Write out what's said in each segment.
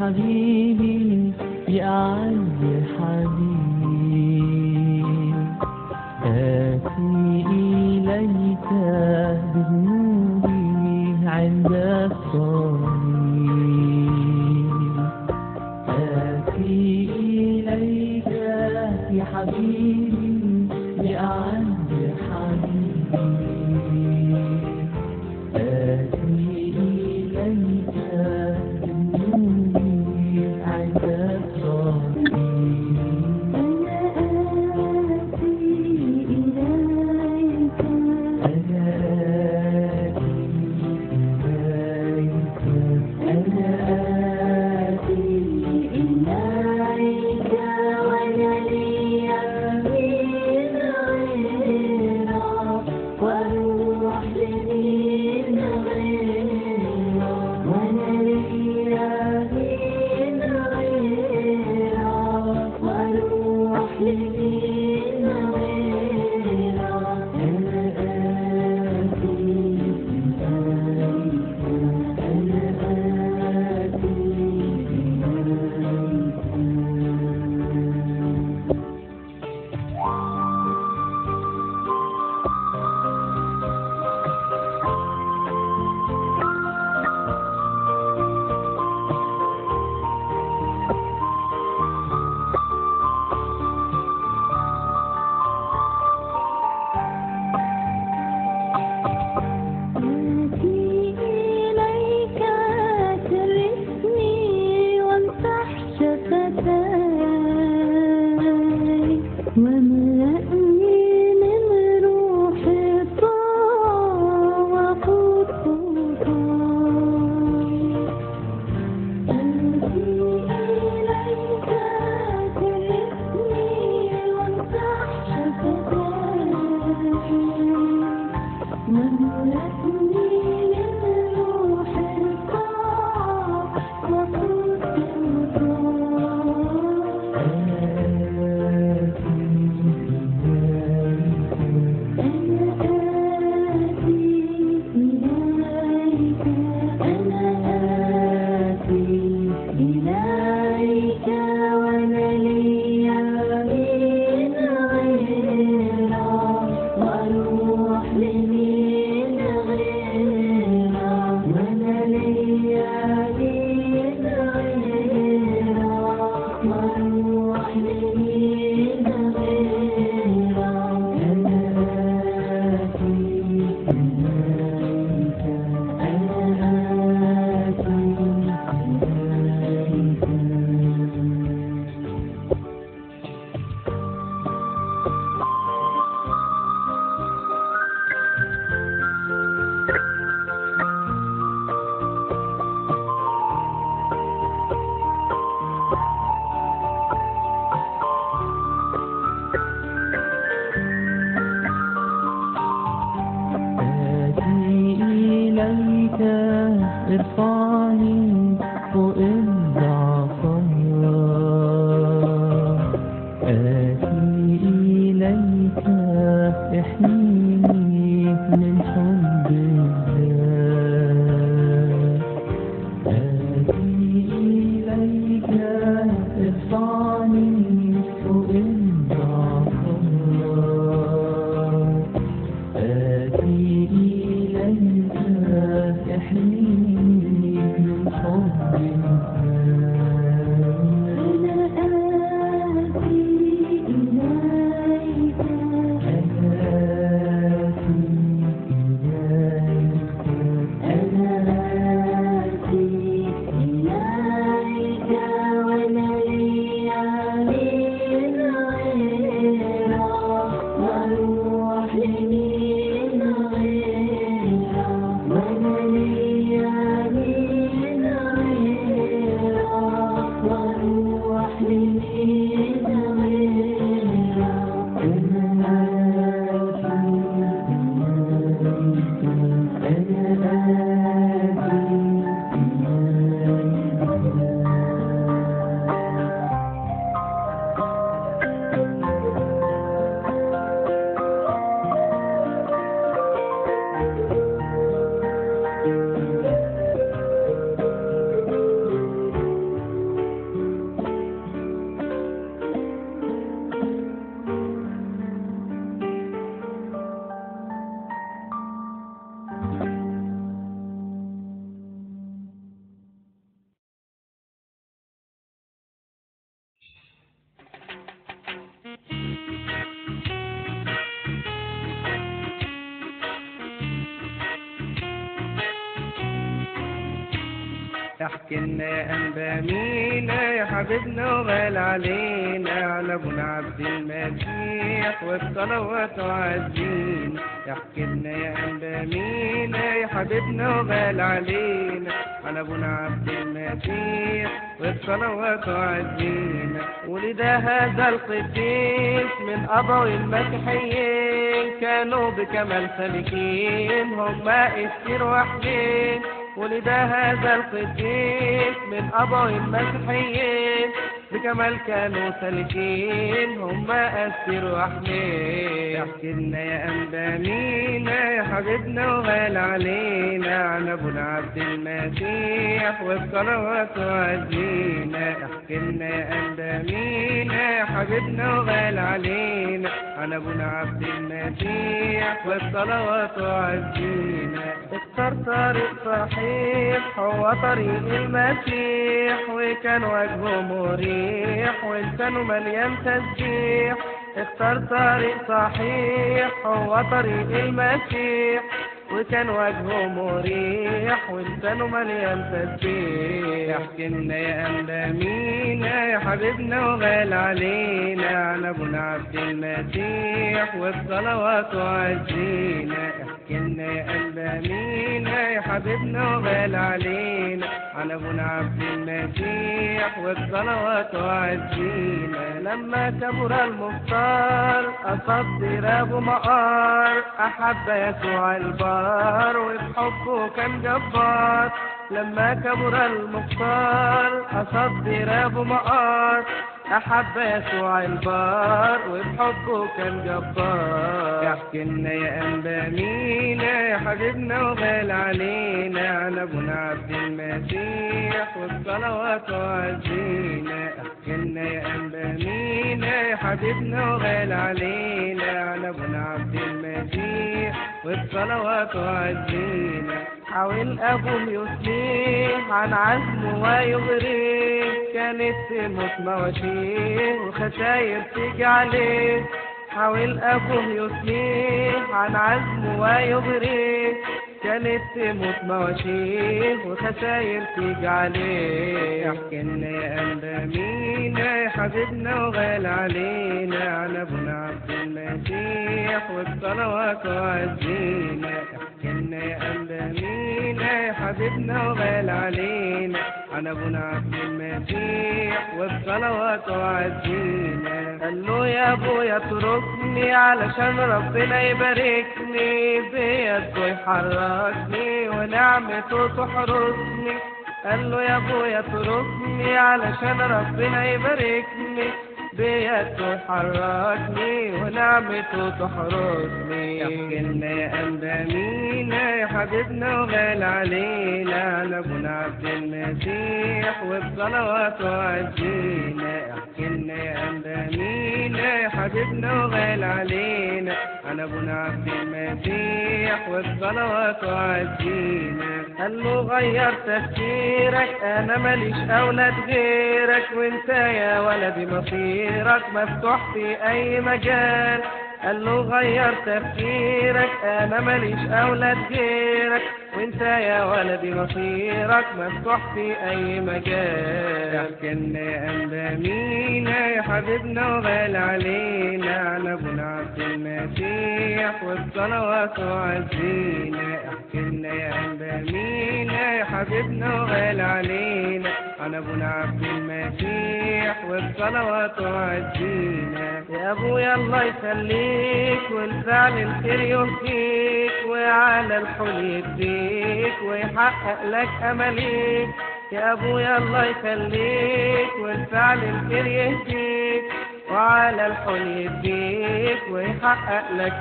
حبيبي يا أعز حبيب آتي إليك بذنوبي عند الصليب آتي إليك يا حبيبي يا أعز حبيبي آتي إليك بذنوبي عند الصليب أنا آتي إليك أنا آتي إليك أنا آتي إليك وأنا لي من غيرك وأروح لمن غيرك وأنا لي من غيرك وأروح لمن غيرك أنا آتي إليك أنا آتي إليك آتي إليك ترثني وامسح شفتاي واملأني من روح الطاعة وقود خطاي آتي إليك ترثني وامسح شفتاي واملأني من روح الطاعة وقود خطاي أنا آتي إليك أنا آتي إليك وأنا لي من غيرك وأروح لمن غيرك وأنا لي من غيرك وأروح لمن غيرك أنا آتي إليك أنا آتي إليك آتي إليك ارفعني فوق الضعفات آتي إليك احميني من حب الذات آتي إليك ارفعني فوق الضعفات آتي إليك احميني من حب أنا آتي إليك أنا آتي إليك أنا آتي إليك وأنا لي من غيرك وأروح لمن غيرك وأنا لي من غيرك وأروح لمن غيرك أنا آتي إليك أنا آتي إليك احكي لنا يا أنبا مينا يا حبيبنا وغال علينا على ابونا عبد المسيح والصلوات وعزين احكي لنا يا أنبا مينا يا حبيبنا وغال علينا على ابونا عبد المسيح والصلوات وعزين ولد هذا القديس من أبوي المسيحيين كانوا بكمال سالكين هما استير وحدين ولد هذا القديس من أبوي المسيحيين بكمال كانوا سالكين هما أسير وحدين احكي لنا يا أنبا مينا يا حبيبنا وغال علينا عن أبونا عبد المسيح والصلوات وعزينا احكي لنا يا أنبا مينا يا حبيبنا وغال علينا عن أبونا عبد المسيح والصلوات وعزينا اختار طريق صحيح هو طريق المسيح وكان وجهه مريح ولسانه مليان تسبيح اختار طريق صحيح هو طريق المسيح وكان وجهه مريح ولسانه مليان تسبيح احكي لنا يا أنبا مينا يا حبيبنا وغال علينا عن أبونا عبد المسيح والصلوات وعزينا احكي لنا يا أنبا مينا يا حبيبنا وغال علينا عن أبونا عبد المسيح والصلوات وعزينا لما كبر المختار أصدر أبو مقار أحب يسوع البار وبحبه كان جبار لما كبر المختار أصدر أبو مقار أحب يسوع البار وبحبه كان جبار يحكي لنا يا أنبا مينا يا حبيبنا وغال علينا عن أبونا عبد المسيح والصلوات وعزينا احكي لنا يا أنبا مينا يا حبيبنا وغال علينا عن أبونا عبد المسيح والصلوات وعزينا حاول أبوه يسليه عن عزمه ويغريه كانت تموت مواشيه وخساير تيجي عليه حاول أبوه يسليه عن عزمه ويغريه كانت تموت مواشيه وخساير تيجي عليه احكي لنا يا أنبا مينا يا حبيبنا وغال علينا عن أبونا عبد المسيح والصلوات وعزينا احكي لنا يا أنبا مينا يا حبيبنا وغال علينا عن أبونا عبد المسيح والصلوات وعزينا قال له يا أبويا اتركني علشان ربنا يباركني بيده يحركني ونعمته تحرسني قال له يا أبويا اتركني علشان ربنا يباركني بيده يحركني ونعمته تحرسني يحكي لنا يا أنبا مينا يا حبيبنا وغال علينا على أبونا عبد المسيح والصلوات وعزينا احكي لنا يا أنبا مينا يا حبيبنا وغال علينا على أبونا عبد المسيح والصلوات وعزينا قال له غير تفكيرك أنا ماليش أولاد غيرك وأنت يا ولدي مصيرك مفتوح في أي مجال قال له غير تفكيرك أنا ماليش أولاد غيرك وانت يا ولدي مصيرك مفتوح في أي مجال احكي لنا يا أنبا مينا يا حبيبنا وغال علينا على أبونا عبد المسيح والصلوات وعزينا احكي لنا يا أنبا مينا يا حبيبنا وغال علينا على أبونا عبد المسيح والصلوات وعزينا يا أبويا الله يخليك والفعل الخير يهديك وعلى الحل يديك ويحقق لك أمليك يا أبويا الله يخليك والفعل الخير يهديك وعلى الحل يديك ويحقق لك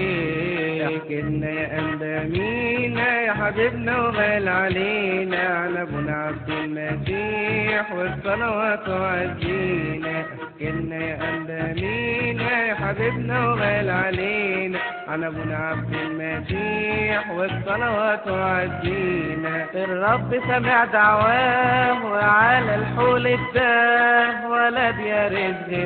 أمليك إن يا أنبا مينا يا حبيبنا وغال علينا على أبونا عبد المسيح والصلوات وعزينا إن يا أنبا مينا يا حبيبنا وغال علينا على أبونا عبد المسيح والصلوات وعزينا الرب سمع دعواه وعلى الحول اداه ولد يا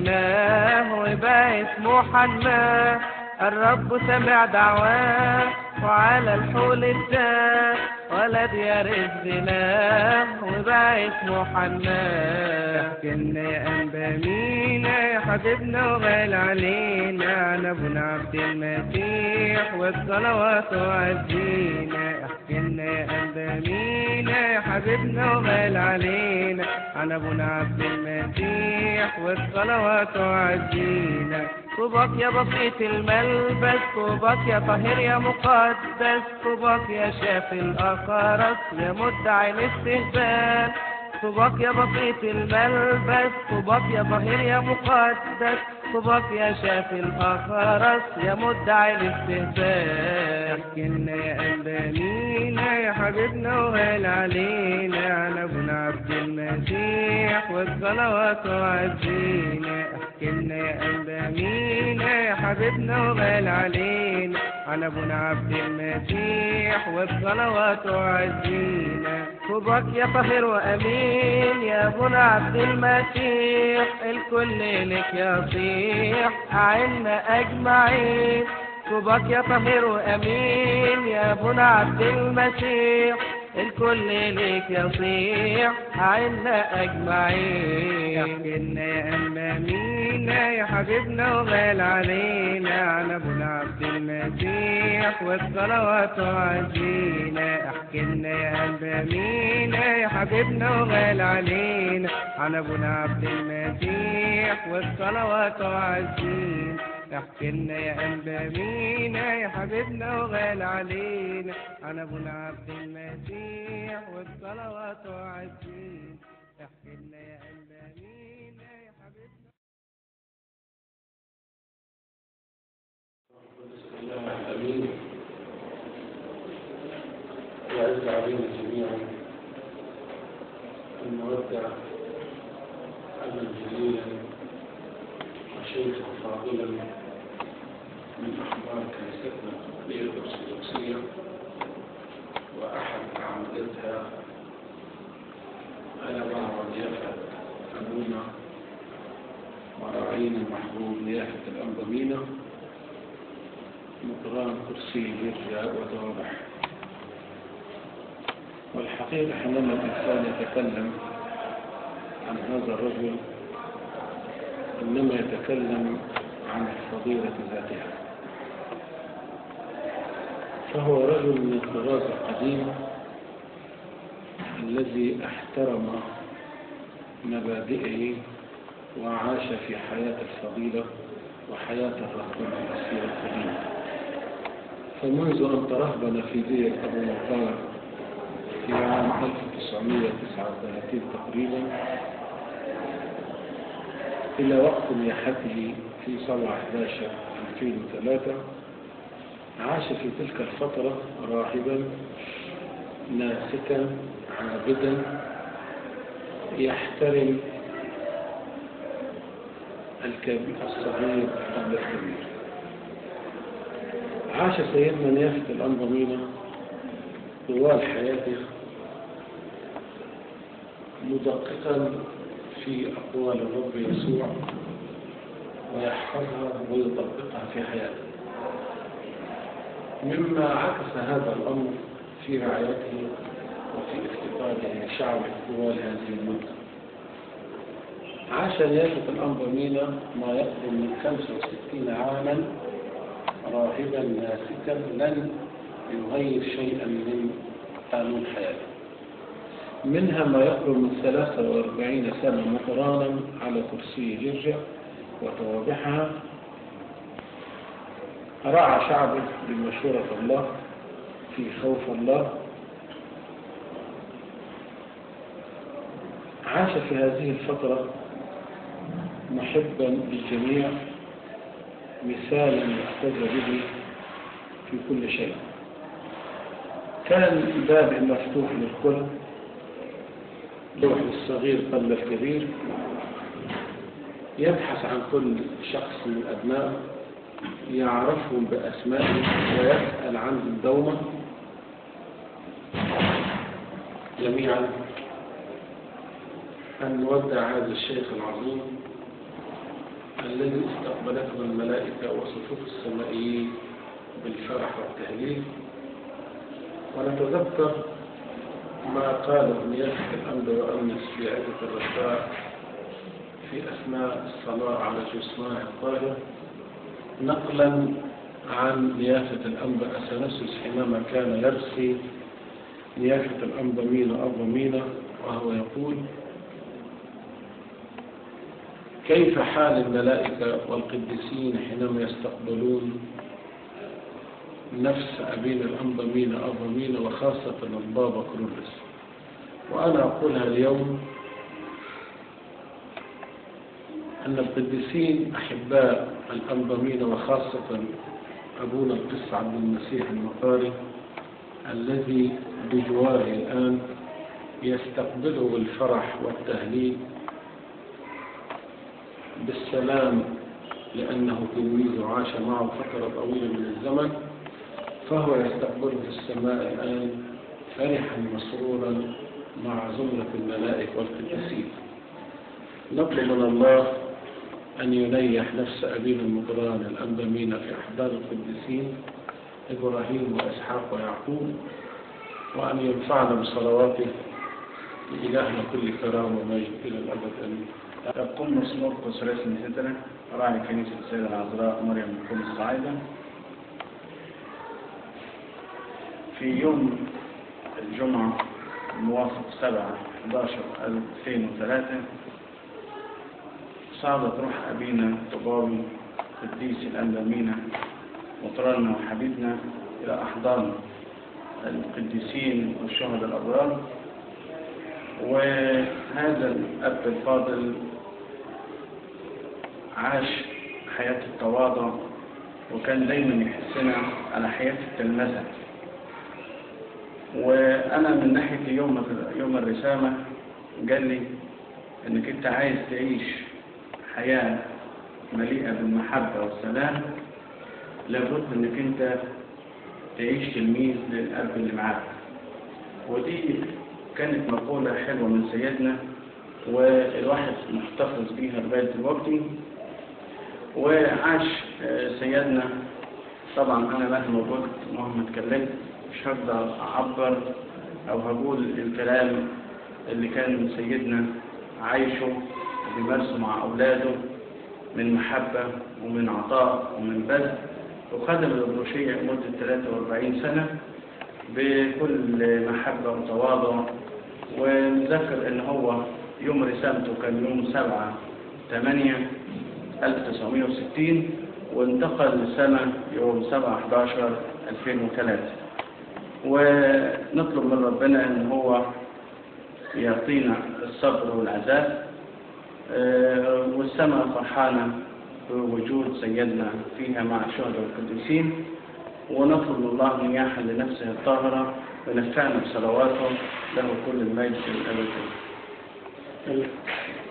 رزقناه وبقى اسمه حناه الرب سمع دعواه وعلى الحول التام ولد يرث زناه وبقى اسمه حنان احكيلنا يا أنبا مينا يا حبيبنا وغالي علينا عن أبونا عبد المسيح والصلوات وعزينا احكيلنا يا أنبا مينا يا حبيبنا وغالي علينا عن أبونا عبد المسيح والصلوات وعزينا طوبك يا بسيط الملبس طوبك يا طاهر يا مقدس طوبك يا شافي الأخرس يا مدعي الاستهزال طوبك يا بسيط الملبس طوبك يا طاهر يا مقدس طوبك يا شافي الأخرس يا مدعي الاستهزال احكيلنا يا أنبانينا يا حبيبنا وهال علينا عن أبونا عبد المسيح والصلوات وعزينا احكيلنا يا أنبانينا يا حبيبنا وغال علينا عن أبونا عبد المسيح والصلوات وعزينا طوبك يا طاهر وأمين يا أبونا عبد المسيح الكل لك يصيح أعنا أجمعين طوبك يا طاهر وأمين يا أبونا عبد المسيح الكل ليك يصيح عنا أجمعين احكيلنا يا أمامينا يا حبيبنا وغال علينا عن أبونا عبد المسيح والصلوات وعزينا احكيلنا يا أمامينا يا حبيبنا وغال علينا عن أبونا عبد المسيح والصلوات وعزينا احكيلنا يا أنبامينا يا حبيبنا وغال علينا عن أبونا عبد المسيح والصلوات وعزين احكيلنا يا أنبامينا يا حبيبنا امين ويعز علينا جميعا ان نودع ابا جليلا وشيخا فاضلا من احبار كنيستنا القبطيه الارثوذكسيه واحد اعمدتها على بعض ضيافه ابونا وراعينا المحبوب نيافه الانضمينه مقران كرسي يرجع وتوضح والحقيقة حينما الإنسان يتكلم عن هذا الرجل إنما يتكلم عن الفضيلة ذاتها فهو رجل من الطراز القديم الذي احترم مبادئه وعاش في حياة الفضيلة وحياة الرسول الأسير الكريم فمنذ أن ترهبن في دير أبو مطار في عام 1939 تقريبا إلى وقت نياحته في 7 11 2003 عاش في تلك الفترة راهبا ناسكا عابدا يحترم الكبير الصغير قبل الكبير عاش سيدنا نيافة الأنظمينة طوال حياته مدققا في أقوال الرب يسوع ويحفظها ويطبقها في حياته مما عكس هذا الأمر في رعايته وفي افتقاده لشعبه طوال هذه المدة عاش نيافة الأنظمينة ما يقرب من 65 عاما راهبا ناسكا لن يغير شيئا من قانون حياته منها ما يقرب من 43 سنة مقرانا على كرسي جرجة وتوابعها رعى شعبه بمشورة الله في خوف الله عاش في هذه الفترة محبا للجميع مثالا يحتذى به في كل شيء كان بابه مفتوح للكل لوح الصغير قبل الكبير يبحث عن كل شخص من أبنائه يعرفهم بأسمائهم ويسأل عنهم دوما جميعا أن نودع هذا الشيخ العظيم الذي استقبلته الملائكة وصفوف السمائيين بالفرح والتهليل ونتذكر ما قاله نيافة الأنبا وأمس في عدة الرسائل في أثناء الصلاة على جسماء الطاهر نقلا عن نيافة الأنبا أثناسيوس حينما كان يرثي نيافة الأنبا مينا أبا مينا وهو يقول كيف حال الملائكة والقديسين حينما يستقبلون نفس أبينا الأنبا مينا أبا مينا وخاصة البابا كرولس وأنا أقولها اليوم أن القديسين أحباء الأنبا مينا وخاصة أبونا القس عبد المسيح المقاري الذي بجواره الآن يستقبله بالفرح والتهليل بالسلام لأنه تلميذ عاش معه فترة طويلة من الزمن فهو يستقبله في السماء الآن فرحا مسرورا مع زمرة الملائكة والقديسين نطلب من الله أن ينيح نفس أبينا المطران الأنبا في أحضان القديسين إبراهيم وإسحاق ويعقوب وأن ينفعنا بصلواته لإلهنا كل كرامة ومجد إلى الأبد آمين يقوم مسلوك وسريس نسيتنا راعي كنيسة السيدة العذراء مريم بكل الصعيدة في يوم الجمعة الموافق 7 11 2003 صعدت روح أبينا طباوي قديس الأندمينة وطرنا وحبيبنا إلى أحضان القديسين والشهداء الأبرار وهذا الأب الفاضل عاش حياة التواضع وكان دايما يحسنا على حياة التلمذة وأنا من ناحية يوم يوم الرسامة قال لي إنك أنت عايز تعيش حياة مليئة بالمحبة والسلام لابد إنك أنت تعيش تلميذ للأب اللي معاك ودي كانت مقولة حلوة من سيدنا والواحد محتفظ بيها لغاية دلوقتي وعاش سيدنا طبعا أنا مهما قلت مهما اتكلمت مش هقدر أعبر أو هقول الكلام اللي كان سيدنا عايشه بيمارسه مع أولاده من محبة ومن عطاء ومن بذل وخدم الأبروشية لمدة 43 سنة بكل محبة وتواضع ونذكر ان هو يوم رسالته كان يوم 7 8 1960 وانتقل للسنة يوم 7 11 2003 ونطلب من ربنا ان هو يعطينا الصبر والعزاء والسماء فرحانة بوجود سيدنا فيها مع الشهداء والقديسين ونطلب من الله نياحا لنفسه الطاهرة ونفعنا بصلواته له كل المجد الأبدي